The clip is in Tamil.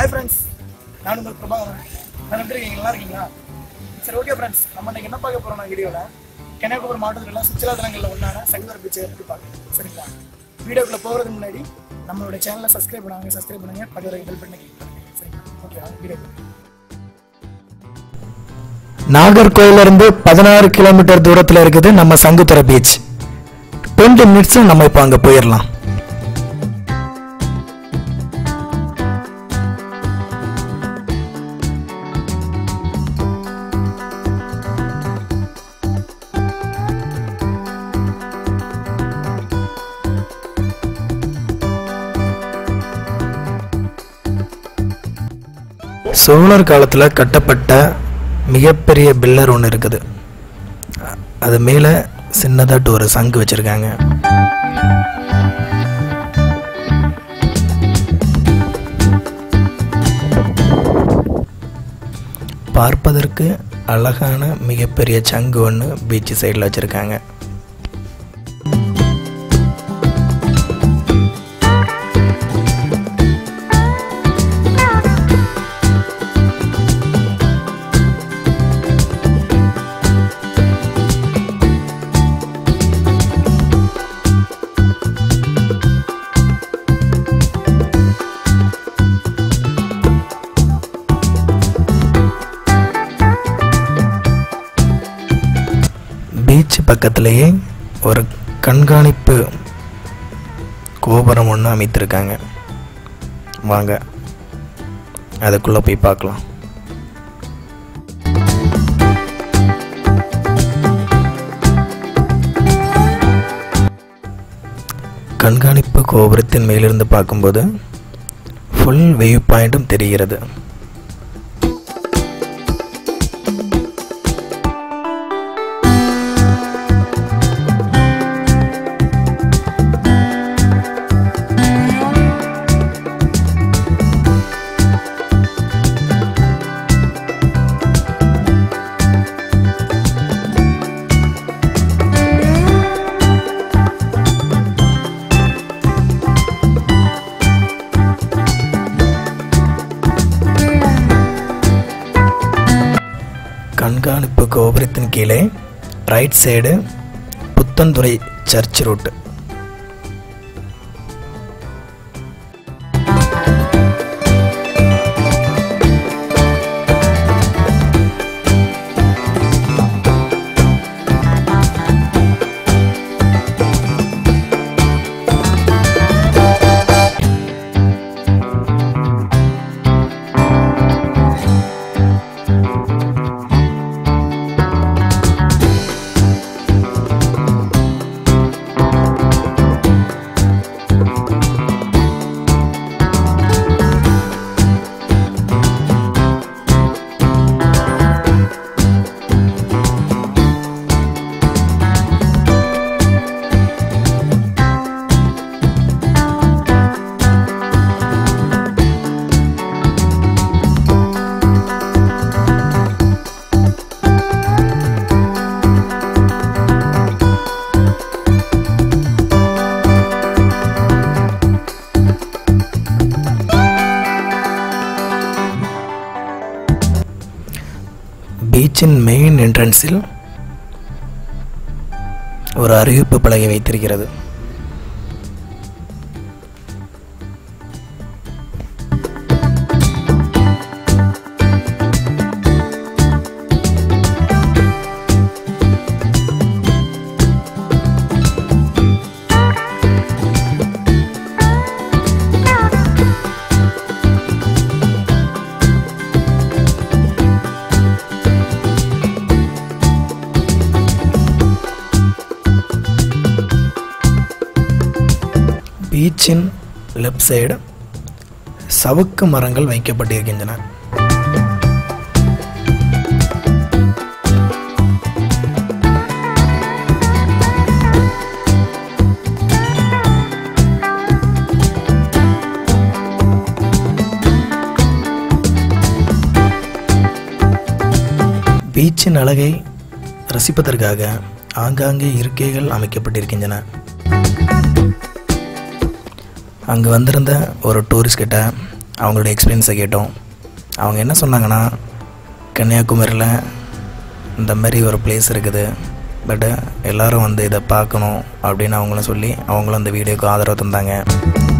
ஹாய் ஃப்ரெண்ட்ஸ் நான் உங்கள் பிரபாகரன் நான் எப்படி இருக்கீங்க நல்லா இருக்கீங்களா சரி ஓகே ஃப்ரெண்ட்ஸ் நம்ம இன்னைக்கு என்ன பார்க்க போறோம் வீடியோவில் கன்னியாகுமரி மாவட்டத்தில் உள்ள சுற்றுலா தலங்களில் ஒன்றான சங்கர பீச்சை பற்றி பார்க்கலாம் சரிங்களா வீடியோக்குள்ள போகிறதுக்கு முன்னாடி நம்மளோட சேனலை சப்ஸ்கிரைப் பண்ணுவாங்க சப்ஸ்கிரைப் பண்ணுங்க பக்கத்தில் பெல் பண்ணி கிளிக் பண்ணுங்க சரிங்களா ஓகே வீடியோ நாகர்கோயில இருந்து பதினாறு கிலோமீட்டர் தூரத்தில் இருக்குது நம்ம சங்குத்துறை பீச் டுவெண்ட்டி மினிட்ஸ் நம்ம இப்போ அங்கே போயிடலாம் சோழர் காலத்தில் கட்டப்பட்ட மிகப்பெரிய பில்லர் ஒன்று இருக்குது அ- அது மேலே சின்னதாட்டு ஒரு சங்கு வச்சுருக்காங்க பார்ப்பதற்கு அழகான மிகப்பெரிய சங்கு ஒன்று பீச் சைடில் வச்சுருக்காங்க பீச் பக்கத்திலேயே ஒரு கண்காணிப்பு கோபுரம் ஒன்று அமைத்திருக்காங்க வாங்க அதுக்குள்ளே போய் பார்க்கலாம் கண்காணிப்பு கோபுரத்தின் மேலிருந்து பார்க்கும்போது ஃபுல் வியூ பாயிண்ட்டும் தெரிகிறது கண்காணிப்பு கோபுரத்தின் கீழே right side புத்தந்துறை search root பீச்சின் main என்ட்ரன்ஸில் ஒரு அறிவிப்பு பலகை வைத்திருக்கிறது பீச்சின் லெஃப்ட் சைடு சவுக்கு மரங்கள் வைக்கப்பட்டிருக்கின்றன பீச்சின் அழகை ரசிப்பதற்காக ஆங்காங்கே இருக்கைகள் அமைக்கப்பட்டிருக்கின்றன அங்கே வந்திருந்த ஒரு டூரிஸ்ட் கிட்ட அவங்களோட எக்ஸ்பீரியன்ஸை கேட்டோம் அவங்க என்ன சொன்னாங்கன்னா கன்னியாகுமரியில் இந்த மாதிரி ஒரு பிளேஸ் இருக்குது பட்டு எல்லாரும் வந்து இதை பார்க்கணும் அப்படின்னு அவங்களும் சொல்லி அவங்களும் அந்த வீடியோக்கு ஆதரவு தந்தாங்க